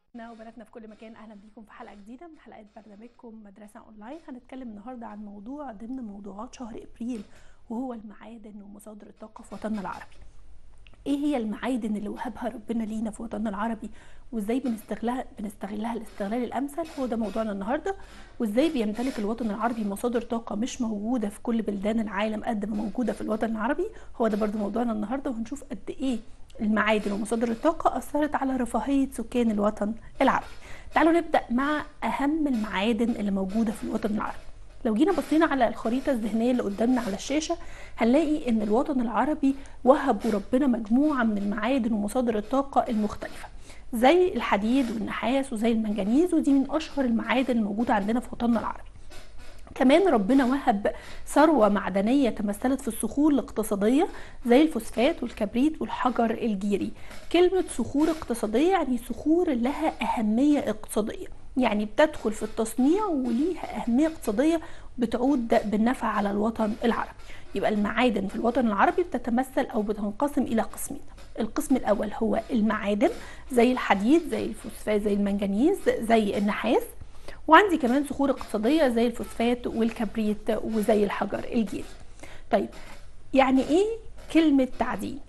أبنائنا وبناتنا في كل مكان أهلا بيكم في حلقة جديدة من حلقات برنامجكم مدرسة أونلاين هنتكلم النهاردة عن موضوع ضمن موضوعات شهر إبريل وهو المعادن ومصادر الطاقة في وطننا العربي ايه هي المعادن اللي وهبها ربنا لينا في وطننا العربي وازاي بنستغلها بنستغلها الاستغلال الامثل هو ده موضوعنا النهارده وازاي بيمتلك الوطن العربي مصادر طاقه مش موجوده في كل بلدان العالم قد ما موجوده في الوطن العربي هو ده برضو موضوعنا النهارده وهنشوف قد ايه المعادن ومصادر الطاقه اثرت على رفاهيه سكان الوطن العربي تعالوا نبدا مع اهم المعادن اللي موجوده في الوطن العربي لو جينا بصينا على الخريطة الذهنية اللي قدامنا على الشاشة هنلاقي ان الوطن العربي وهبوا ربنا مجموعة من المعادن ومصادر الطاقة المختلفة زي الحديد والنحاس وزي المنجنيز ودي من اشهر المعادن الموجودة عندنا في وطننا العربي كمان ربنا وهب ثروة معدنية تمثلت في الصخور الاقتصادية زي الفوسفات والكبريت والحجر الجيري كلمة صخور اقتصادية يعني صخور لها أهمية اقتصادية يعني بتدخل في التصنيع وليها أهمية اقتصادية بتعود بالنفع على الوطن العربي يبقى المعادن في الوطن العربي بتتمثل أو بتنقسم إلى قسمين القسم الأول هو المعادن زي الحديد زي الفوسفات زي المنجنيز زي النحاس وعندي كمان صخور اقتصادية زي الفوسفات والكبريت وزي الحجر الجيري طيب يعني ايه كلمة تعدين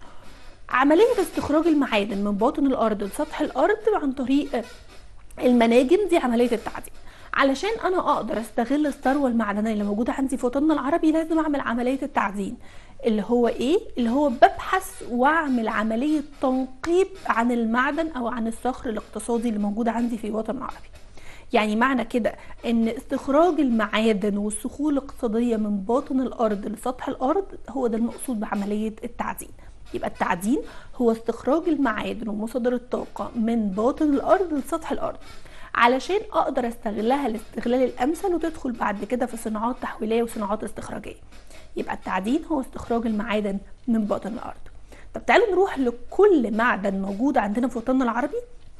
عملية استخراج المعادن من باطن الأرض لسطح الأرض عن طريق المناجم دي عمليه التعدين علشان انا اقدر استغل الثروه المعدنيه اللي موجوده عندي في وطننا العربي لازم اعمل عمليه التعدين اللي هو ايه اللي هو ببحث واعمل عمليه تنقيب عن المعدن او عن الصخر الاقتصادي اللي موجود عندي في الوطن العربي يعني معنى كده ان استخراج المعادن والصخور الاقتصاديه من باطن الارض لسطح الارض هو ده المقصود بعمليه التعدين يبقى التعدين هو استخراج المعادن ومصادر الطاقة من باطن الأرض لسطح الأرض علشان أقدر أستغلها الاستغلال الأمثل وتدخل بعد كده في صناعات تحويلية وصناعات استخراجية يبقى التعدين هو استخراج المعادن من باطن الأرض طب تعالوا نروح لكل معدن موجود عندنا في وطننا العربي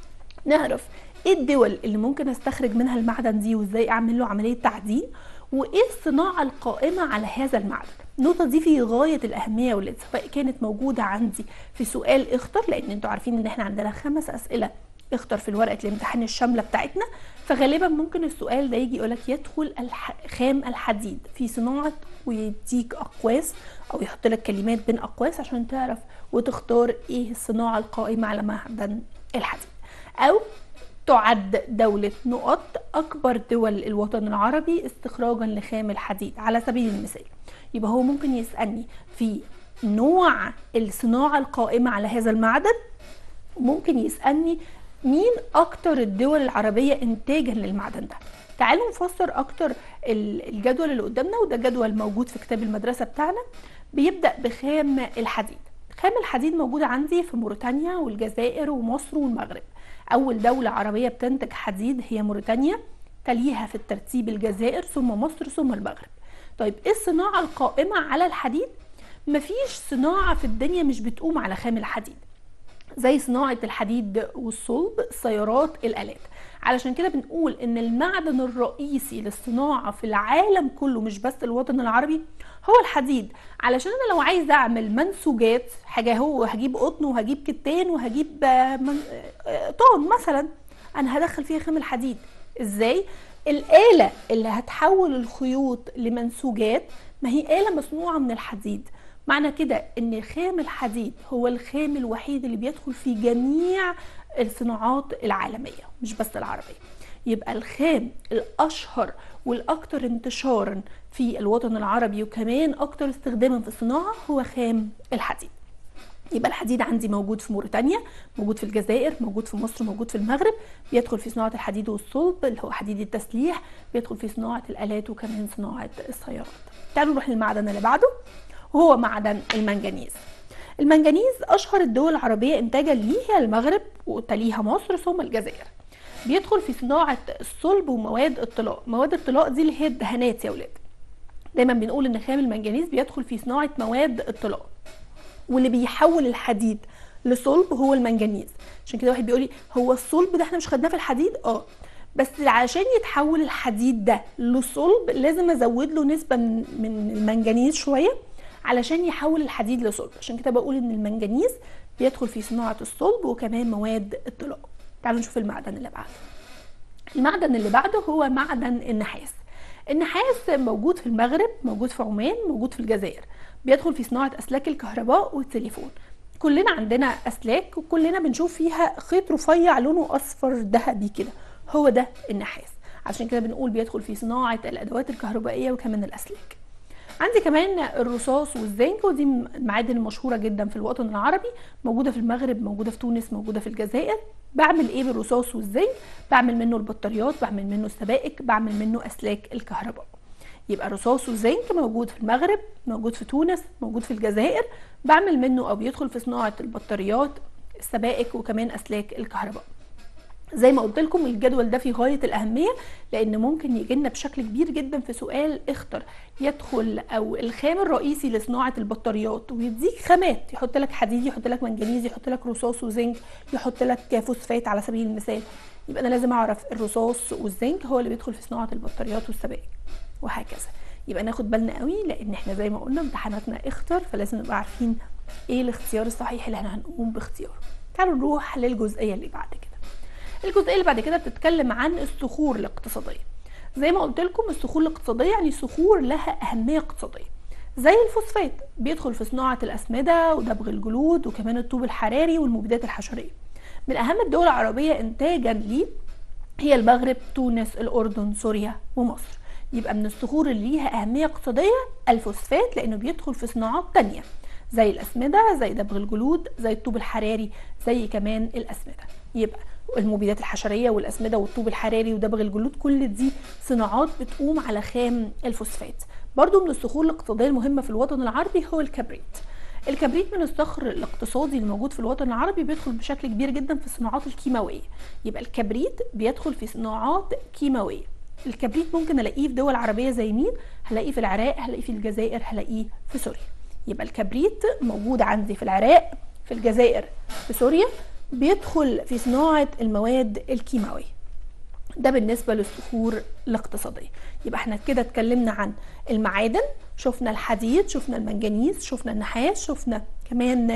نعرف ايه الدول اللي ممكن استخرج منها المعدن دي وازاي اعمل له عمليه تعدين وايه الصناعه القائمه على هذا المعدن النقطه دي في غايه الاهميه واللي سواء كانت موجوده عندي في سؤال اختر لان انتوا عارفين ان احنا عندنا خمس اسئله اختر في الورقه الامتحان الشامله بتاعتنا فغالبا ممكن السؤال ده يجي يقولك يدخل الح... خام الحديد في صناعه ويديك اقواس او يحط لك كلمات بين اقواس عشان تعرف وتختار ايه الصناعه القائمه على معدن الحديد او تعد دولة نقط أكبر دول الوطن العربي استخراجا لخام الحديد على سبيل المثال يبقى هو ممكن يسألني في نوع الصناعة القائمة على هذا المعدن وممكن يسألني مين أكتر الدول العربية إنتاجا للمعدن ده تعالوا نفسر أكتر الجدول اللي قدامنا وده جدول موجود في كتاب المدرسة بتاعنا بيبدأ بخام الحديد خام الحديد موجودة عندي في موريتانيا والجزائر ومصر والمغرب أول دولة عربية بتنتج حديد هي موريتانيا تليها في الترتيب الجزائر ثم مصر ثم المغرب طيب ايه الصناعة القائمة على الحديد؟ مفيش صناعة في الدنيا مش بتقوم على خام الحديد زي صناعة الحديد والصلب السيارات الآلات علشان كده بنقول ان المعدن الرئيسي للصناعة في العالم كله مش بس الوطن العربي هو الحديد علشان انا لو عايز اعمل منسوجات حاجة هو هجيب قطن وهجيب كتان وهجيب من... طون مثلا انا هدخل فيها خام الحديد ازاي الآلة اللي هتحول الخيوط لمنسوجات ما هي آلة مصنوعة من الحديد معنى كده ان خام الحديد هو الخام الوحيد اللي بيدخل في جميع الصناعات العالمية مش بس العربية يبقى الخام الأشهر والأكثر انتشارا في الوطن العربي وكمان أكثر استخداما في الصناعة هو خام الحديد يبقى الحديد عندي موجود في موريتانيا موجود في الجزائر موجود في مصر موجود في المغرب بيدخل في صناعة الحديد والصلب اللي هو حديد التسليح بيدخل في صناعة الآلات وكمان صناعة السيارات تعالوا نروح للمعدن اللي بعده وهو معدن المنجنيز المنجنيز اشهر الدول العربيه انتاجا ليه هي المغرب وتليها مصر ثم الجزائر بيدخل في صناعه الصلب ومواد الطلاء مواد الطلاء دي اللي هي الدهانات يا ولاد دايما بنقول ان خام المنجنيز بيدخل في صناعه مواد الطلاء واللي بيحول الحديد لصلب هو المنجنيز عشان كده واحد بيقول لي هو الصلب ده احنا مش خدناه في الحديد اه بس عشان يتحول الحديد ده لصلب لازم ازود له نسبه من من المنجنيز شويه علشان يحول الحديد لصلب عشان كده بقول ان المنجنيز بيدخل في صناعه الصلب وكمان مواد الطلاء تعالوا نشوف المعدن اللي بعده المعدن اللي بعده هو معدن النحاس النحاس موجود في المغرب موجود في عمان موجود في الجزائر بيدخل في صناعة أسلاك الكهرباء والتليفون كلنا عندنا أسلاك وكلنا بنشوف فيها خيط رفيع لونه أصفر ذهبي كده هو ده النحاس عشان كده بنقول بيدخل في صناعة الأدوات الكهربائية وكمان الأسلاك عندي كمان الرصاص والزنك ودي المعادن المشهوره جدا في الوطن العربي موجوده في المغرب موجوده في تونس موجوده في الجزائر بعمل ايه بالرصاص والزنك بعمل منه البطاريات بعمل منه السبائك بعمل منه اسلاك الكهرباء يبقى الرصاص والزنك موجود في المغرب موجود في تونس موجود في الجزائر بعمل منه او بيدخل في صناعه البطاريات السبائك وكمان اسلاك الكهرباء زي ما قلت لكم الجدول ده في غايه الاهميه لان ممكن يجي لنا بشكل كبير جدا في سؤال اختر يدخل او الخام الرئيسي لصناعه البطاريات ويديك خامات يحط لك حديد يحط لك منجنيز يحط لك رصاص وزنك يحط لك فوسفات على سبيل المثال يبقى انا لازم اعرف الرصاص والزنك هو اللي بيدخل في صناعه البطاريات والسبائك وهكذا يبقى ناخد بالنا قوي لان احنا زي ما قلنا امتحاناتنا اختر فلازم نبقى عارفين ايه الاختيار الصحيح اللي احنا هنقوم باختياره تعالوا نروح للجزئيه اللي بعد كده الجزئيه اللي بعد كده بتتكلم عن الصخور الاقتصاديه زي ما قلت لكم الصخور الاقتصاديه يعني صخور لها اهميه اقتصاديه زي الفوسفات بيدخل في صناعه الاسمده ودبغ الجلود وكمان الطوب الحراري والمبيدات الحشريه من اهم الدول العربيه انتاجا ليه هي المغرب تونس الاردن سوريا ومصر يبقى من الصخور اللي ليها اهميه اقتصاديه الفوسفات لانه بيدخل في صناعات تانية زي الاسمده زي دبغ الجلود زي الطوب الحراري زي كمان الاسمده يبقى المبيدات الحشريه والاسمده والطوب الحراري ودبغ الجلود كل دي صناعات بتقوم على خام الفوسفات برضو من الصخور الاقتصاديه المهمه في الوطن العربي هو الكبريت الكبريت من الصخر الاقتصادي الموجود في الوطن العربي بيدخل بشكل كبير جدا في الصناعات الكيماويه يبقى الكبريت بيدخل في صناعات كيماويه الكبريت ممكن الاقيه في دول عربيه زي مين هلاقيه في العراق هلاقيه في الجزائر هلاقيه في سوريا يبقى الكبريت موجود عندي في العراق في الجزائر في سوريا بيدخل في صناعة المواد الكيماوية ده بالنسبة للصخور الاقتصادية يبقى احنا كده اتكلمنا عن المعادن شفنا الحديد شفنا المنجنيز شفنا النحاس شفنا كمان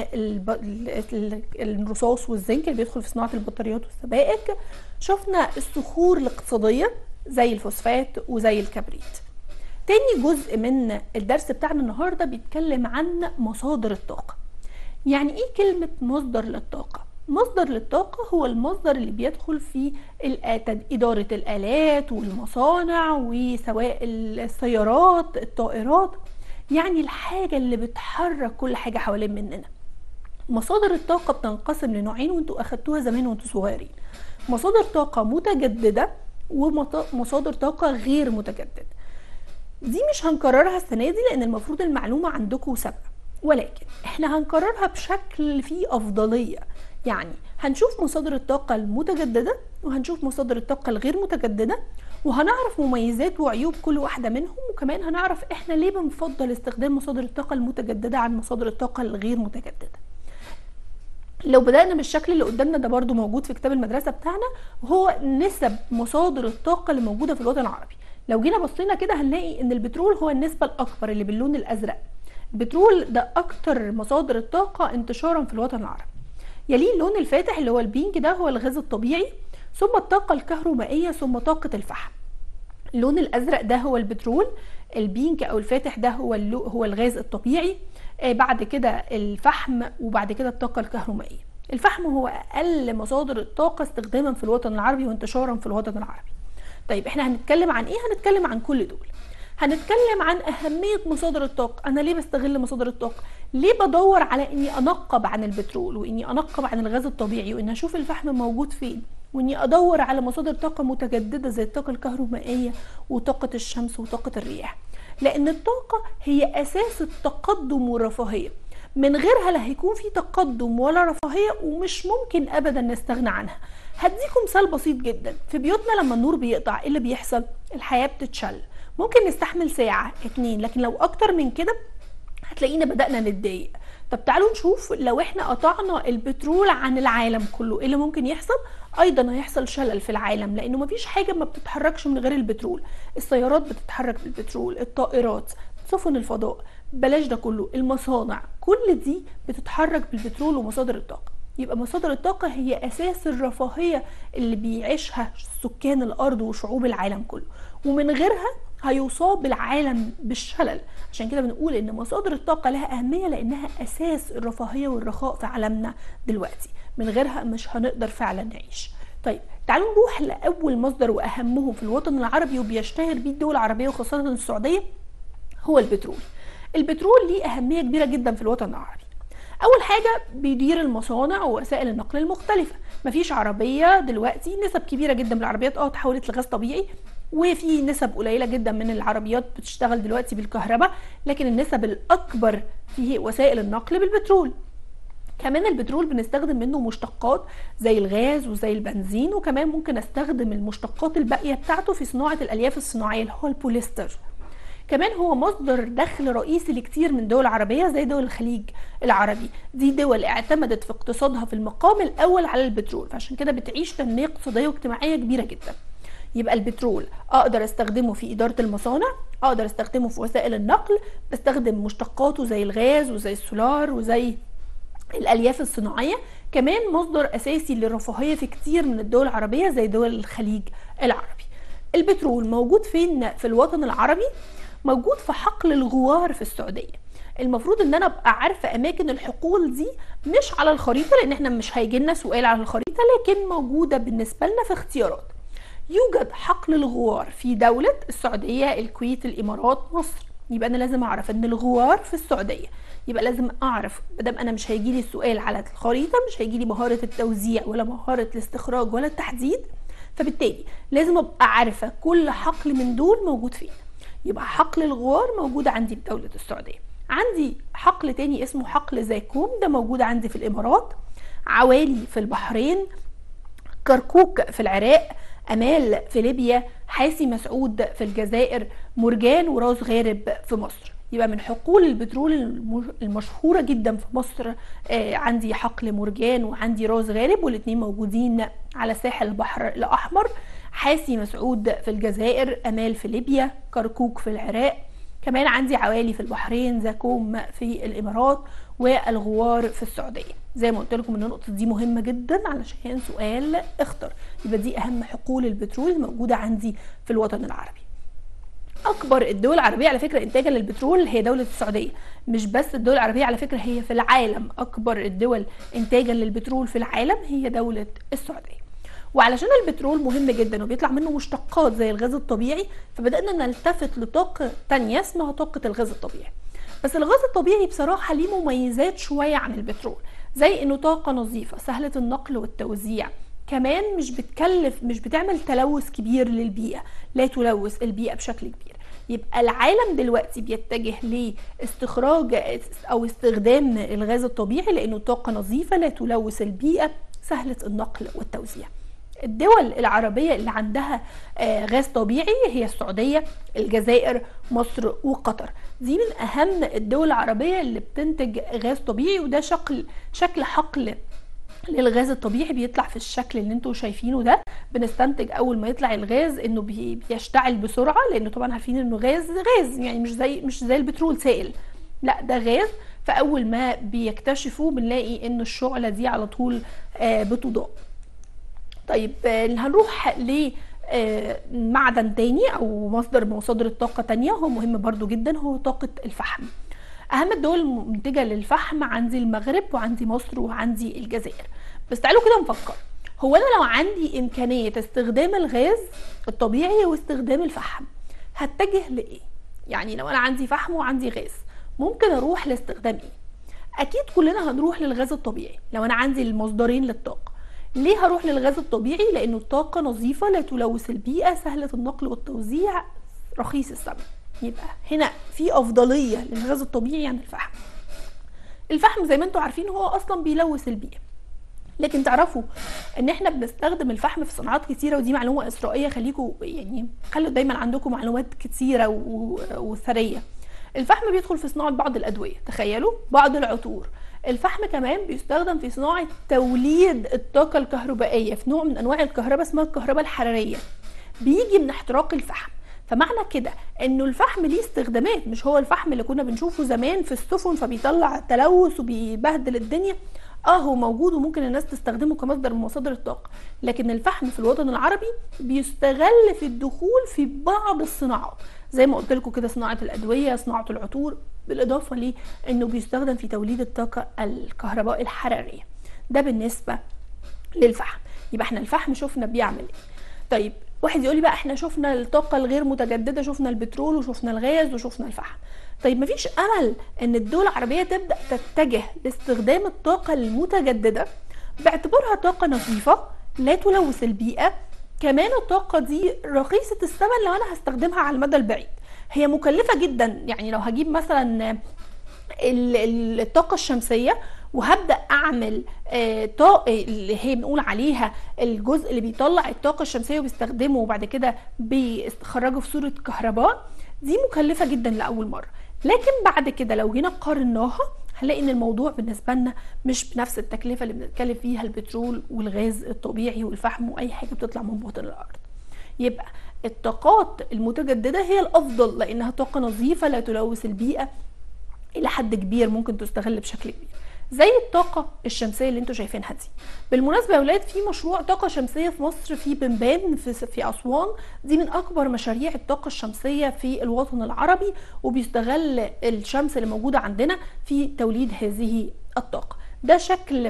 الرصاص والزنك اللي بيدخل في صناعة البطاريات والسبائك شفنا الصخور الاقتصادية زي الفوسفات وزي الكبريت تاني جزء من الدرس بتاعنا النهاردة بيتكلم عن مصادر الطاقة يعني ايه كلمة مصدر للطاقة مصدر للطاقة هو المصدر اللي بيدخل في إدارة الآلات والمصانع وسواء السيارات الطائرات يعني الحاجة اللي بتحرك كل حاجة حوالين مننا مصادر الطاقة بتنقسم لنوعين وانتوا أخدتوها زمان وانتوا صغيرين مصادر طاقة متجددة ومصادر طاقة غير متجددة دي مش هنكررها السنة دي لأن المفروض المعلومة عندكم سابقة ولكن احنا هنكررها بشكل فيه أفضلية يعني هنشوف مصادر الطاقة المتجددة وهنشوف مصادر الطاقة الغير متجددة وهنعرف مميزات وعيوب كل واحدة منهم وكمان هنعرف احنا ليه بنفضل استخدام مصادر الطاقة المتجددة عن مصادر الطاقة الغير متجددة لو بدأنا بالشكل اللي قدامنا ده برضو موجود في كتاب المدرسة بتاعنا وهو نسب مصادر الطاقة اللي موجودة في الوطن العربي لو جينا بصينا كده هنلاقي ان البترول هو النسبة الأكبر اللي باللون الأزرق البترول ده أكتر مصادر الطاقة انتشارا في الوطن العربي يليه اللون الفاتح اللي هو البينك ده هو الغاز الطبيعي ثم الطاقة الكهرومائية ثم طاقة الفحم اللون الازرق ده هو البترول البينك او الفاتح ده هو اللو هو الغاز الطبيعي آه بعد كده الفحم وبعد كده الطاقه الكهرومائيه الفحم هو اقل مصادر الطاقه استخداما في الوطن العربي وانتشارا في الوطن العربي طيب احنا هنتكلم عن ايه هنتكلم عن كل دول هنتكلم عن أهمية مصادر الطاقة أنا ليه بستغل مصادر الطاقة ليه بدور على إني أنقب عن البترول وإني أنقب عن الغاز الطبيعي وإني أشوف الفحم موجود فين وإني أدور على مصادر طاقة متجددة زي الطاقة الكهرومائية وطاقة الشمس وطاقة الرياح لأن الطاقة هي أساس التقدم والرفاهية من غيرها لا هيكون في تقدم ولا رفاهية ومش ممكن أبدا نستغنى عنها هديكم مثال بسيط جدا في بيوتنا لما النور بيقطع ايه اللي بيحصل الحياة بتتشل ممكن نستحمل ساعة اتنين لكن لو اكتر من كده هتلاقينا بدأنا نتضايق طب تعالوا نشوف لو احنا قطعنا البترول عن العالم كله ايه اللي ممكن يحصل ايضا هيحصل شلل في العالم لانه مفيش حاجه ما بتتحركش من غير البترول السيارات بتتحرك بالبترول الطائرات سفن الفضاء بلاش ده كله المصانع كل دي بتتحرك بالبترول ومصادر الطاقه يبقى مصادر الطاقة هي أساس الرفاهية اللي بيعيشها سكان الأرض وشعوب العالم كله ومن غيرها هيصاب العالم بالشلل عشان كده بنقول ان مصادر الطاقة لها أهمية لأنها أساس الرفاهية والرخاء في عالمنا دلوقتي من غيرها مش هنقدر فعلا نعيش طيب تعالوا نروح لأول مصدر وأهمهم في الوطن العربي وبيشتهر بيه الدول العربية وخاصة السعودية هو البترول البترول ليه أهمية كبيرة جدا في الوطن العربي اول حاجه بيدير المصانع ووسائل النقل المختلفه مفيش عربيه دلوقتي نسب كبيره جدا من العربيات اه تحولت لغاز طبيعي وفي نسب قليله جدا من العربيات بتشتغل دلوقتي بالكهرباء لكن النسب الاكبر في وسائل النقل بالبترول كمان البترول بنستخدم منه مشتقات زي الغاز وزي البنزين وكمان ممكن استخدم المشتقات الباقيه بتاعته في صناعه الالياف الصناعيه اللي هو البوليستر كمان هو مصدر دخل رئيسي لكتير من دول عربية زي دول الخليج العربي دي دول اعتمدت في اقتصادها في المقام الأول على البترول فعشان كده بتعيش تنمية اقتصادية واجتماعية كبيرة جدا يبقى البترول اقدر استخدمه في اداره المصانع اقدر استخدمه في وسائل النقل بستخدم مشتقاته زي الغاز وزي السولار وزي الالياف الصناعيه كمان مصدر اساسي للرفاهيه في كتير من الدول العربيه زي دول الخليج العربي البترول موجود فين في الوطن العربي موجود في حقل الغوار في السعوديه المفروض ان انا ابقى عارفه اماكن الحقول دي مش على الخريطه لان احنا مش هيجي لنا سؤال على الخريطه لكن موجوده بالنسبه لنا في اختيارات يوجد حقل الغوار في دوله السعوديه الكويت الامارات مصر يبقى انا لازم اعرف ان الغوار في السعوديه يبقى لازم اعرف مادام انا مش هيجي لي السؤال على الخريطه مش هيجي لي مهاره التوزيع ولا مهاره الاستخراج ولا التحديد فبالتالي لازم ابقى عارفه كل حقل من دول موجود فين يبقى حقل الغوار موجود عندي في دولة السعودية عندي حقل تاني اسمه حقل زيكوم ده موجود عندي في الإمارات عوالي في البحرين كركوك في العراق أمال في ليبيا حاسي مسعود في الجزائر مرجان وراس غارب في مصر يبقى من حقول البترول المشهوره جدا في مصر آه عندي حقل مرجان وعندي راس غارب والاثنين موجودين على ساحل البحر الاحمر حاسي مسعود في الجزائر امال في ليبيا كركوك في العراق كمان عندي عوالي في البحرين زاكوم في الامارات والغوار في السعوديه زي ما قلت لكم ان النقطه دي مهمه جدا علشان سؤال اختر يبقى دي اهم حقول البترول الموجوده عندي في الوطن العربي اكبر الدول العربيه على فكره انتاجا للبترول هي دوله السعوديه مش بس الدول العربيه على فكره هي في العالم اكبر الدول انتاجا للبترول في العالم هي دوله السعوديه وعلشان البترول مهم جدا وبيطلع منه مشتقات زي الغاز الطبيعي فبدأنا نلتفت لطاقة تانية اسمها طاقة الغاز الطبيعي بس الغاز الطبيعي بصراحة ليه مميزات شوية عن البترول زي انه طاقة نظيفة سهلة النقل والتوزيع كمان مش بتكلف مش بتعمل تلوث كبير للبيئة لا تلوث البيئة بشكل كبير يبقى العالم دلوقتي بيتجه لاستخراج او استخدام الغاز الطبيعي لانه طاقة نظيفة لا تلوث البيئة سهلة النقل والتوزيع الدول العربية اللي عندها غاز طبيعي هي السعودية الجزائر مصر وقطر دي من أهم الدول العربية اللي بتنتج غاز طبيعي وده شكل شكل حقل للغاز الطبيعي بيطلع في الشكل اللي انتوا شايفينه ده بنستنتج اول ما يطلع الغاز انه بيشتعل بسرعه لانه طبعا عارفين انه غاز غاز يعني مش زي مش زي البترول سائل لا ده غاز فاول ما بيكتشفوا بنلاقي ان الشعله دي على طول بتضاء طيب هنروح ل معدن تاني او مصدر مصادر الطاقه تانية هو مهم برضو جدا هو طاقه الفحم اهم الدول المنتجه للفحم عندي المغرب وعندي مصر وعندي الجزائر بس تعالوا كده نفكر هو انا لو عندي امكانيه استخدام الغاز الطبيعي واستخدام الفحم هتجه لايه يعني لو انا عندي فحم وعندي غاز ممكن اروح لاستخدام ايه اكيد كلنا هنروح للغاز الطبيعي لو انا عندي المصدرين للطاقه ليه هروح للغاز الطبيعي لانه الطاقه نظيفه لا تلوث البيئه سهله النقل والتوزيع رخيص الثمن يبقى هنا في افضليه للغاز الطبيعي عن الفحم الفحم زي ما انتم عارفين هو اصلا بيلوث البيئه لكن تعرفوا ان احنا بنستخدم الفحم في صناعات كتيره ودي معلومه اسرائيليه خليكم يعني خلوا دايما عندكم معلومات كتيره وثريه الفحم بيدخل في صناعه بعض الادويه تخيلوا بعض العطور الفحم كمان بيستخدم في صناعة توليد الطاقة الكهربائية في نوع من أنواع الكهرباء اسمها الكهرباء الحرارية بيجي من احتراق الفحم فمعنى كده انه الفحم ليه استخدامات مش هو الفحم اللي كنا بنشوفه زمان في السفن فبيطلع تلوث وبيبهدل الدنيا اه هو موجود وممكن الناس تستخدمه كمصدر من مصادر الطاقه لكن الفحم في الوطن العربي بيستغل في الدخول في بعض الصناعات زي ما قلت لكم كده صناعه الادويه صناعه العطور بالاضافه لانه بيستخدم في توليد الطاقه الكهرباء الحراريه ده بالنسبه للفحم يبقى احنا الفحم شفنا بيعمل ايه طيب واحد يقول لي بقى احنا شفنا الطاقه الغير متجدده شفنا البترول وشفنا الغاز وشفنا الفحم طيب مفيش امل ان الدول العربيه تبدا تتجه لاستخدام الطاقه المتجدده باعتبارها طاقه نظيفه لا تلوث البيئه كمان الطاقه دي رخيصه الثمن لو انا هستخدمها على المدى البعيد هي مكلفه جدا يعني لو هجيب مثلا الطاقه الشمسيه وهبدا اعمل طاقه اللي هي بنقول عليها الجزء اللي بيطلع الطاقه الشمسيه وبيستخدمه وبعد كده بيخرجه في صوره كهرباء دي مكلفه جدا لاول مره لكن بعد كده لو جينا قارناها هنلاقي ان الموضوع بالنسبه لنا مش بنفس التكلفه اللي بنتكلم فيها البترول والغاز الطبيعي والفحم واي حاجه بتطلع من باطن الارض يبقى الطاقات المتجدده هي الافضل لانها طاقه نظيفه لا تلوث البيئه الى حد كبير ممكن تستغل بشكل كبير زي الطاقه الشمسيه اللي انتم شايفينها دي بالمناسبه يا اولاد في مشروع طاقه شمسيه في مصر في بنبان في في اسوان دي من اكبر مشاريع الطاقه الشمسيه في الوطن العربي وبيستغل الشمس اللي موجوده عندنا في توليد هذه الطاقه ده شكل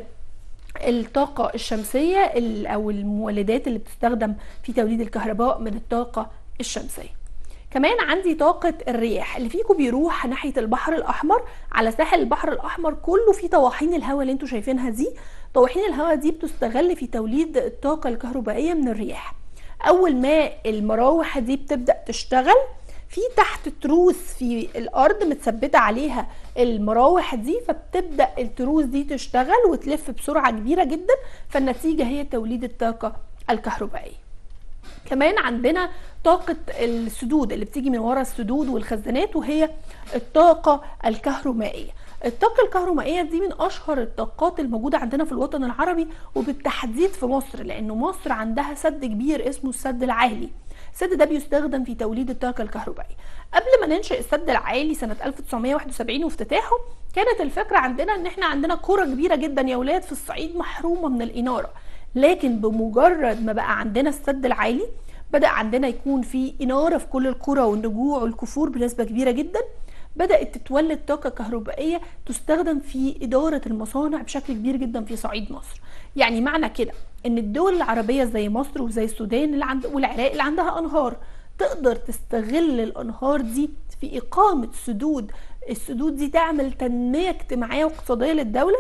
الطاقة الشمسية أو المولدات اللي بتستخدم في توليد الكهرباء من الطاقة الشمسية كمان عندي طاقة الرياح اللي فيكم بيروح ناحية البحر الأحمر على ساحل البحر الأحمر كله في طواحين الهواء اللي انتوا شايفينها دي طواحين الهواء دي بتستغل في توليد الطاقة الكهربائية من الرياح أول ما المراوح دي بتبدأ تشتغل في تحت تروس في الارض متثبته عليها المراوح دي فبتبدا التروس دي تشتغل وتلف بسرعه كبيره جدا فالنتيجه هي توليد الطاقه الكهربائيه كمان عندنا طاقة السدود اللي بتيجي من ورا السدود والخزانات وهي الطاقة الكهرومائية الطاقة الكهرومائية دي من أشهر الطاقات الموجودة عندنا في الوطن العربي وبالتحديد في مصر لأنه مصر عندها سد كبير اسمه السد العالي السد ده بيستخدم في توليد الطاقة الكهربائية قبل ما ننشئ السد العالي سنة 1971 وافتتاحه كانت الفكرة عندنا ان احنا عندنا قرى كبيرة جدا يا ولاد في الصعيد محرومة من الإنارة لكن بمجرد ما بقى عندنا السد العالي بدأ عندنا يكون في إنارة في كل القرى والنجوع والكفور بنسبة كبيرة جدا بدأت تتولد طاقة كهربائية تستخدم في إدارة المصانع بشكل كبير جدا في صعيد مصر يعني معنى كده إن الدول العربية زي مصر وزي السودان اللي عند والعراق اللي عندها أنهار تقدر تستغل الأنهار دي في إقامة سدود السدود دي تعمل تنمية اجتماعية واقتصادية للدولة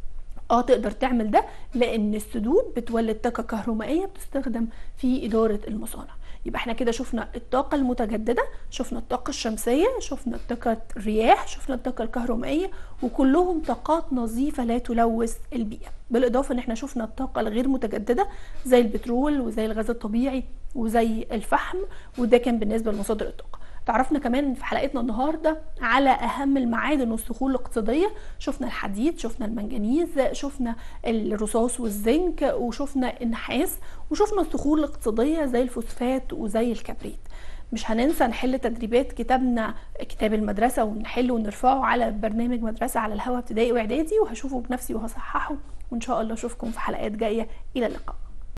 اه تقدر تعمل ده لان السدود بتولد طاقه كهرومائيه بتستخدم في اداره المصانع يبقى احنا كده شفنا الطاقة المتجددة شفنا الطاقة الشمسية شفنا طاقة الرياح شفنا الطاقة الكهرومائية وكلهم طاقات نظيفة لا تلوث البيئة بالإضافة ان احنا شفنا الطاقة الغير متجددة زي البترول وزي الغاز الطبيعي وزي الفحم وده كان بالنسبة لمصادر الطاقة تعرفنا كمان في حلقتنا النهارده على اهم المعادن والصخور الاقتصاديه شفنا الحديد شفنا المنجنيز شفنا الرصاص والزنك وشفنا النحاس وشفنا الصخور الاقتصاديه زي الفوسفات وزي الكبريت مش هننسى نحل تدريبات كتابنا كتاب المدرسه ونحله ونرفعه على برنامج مدرسه على الهواء ابتدائي واعدادي وهشوفه بنفسي وهصححه وان شاء الله اشوفكم في حلقات جايه الى اللقاء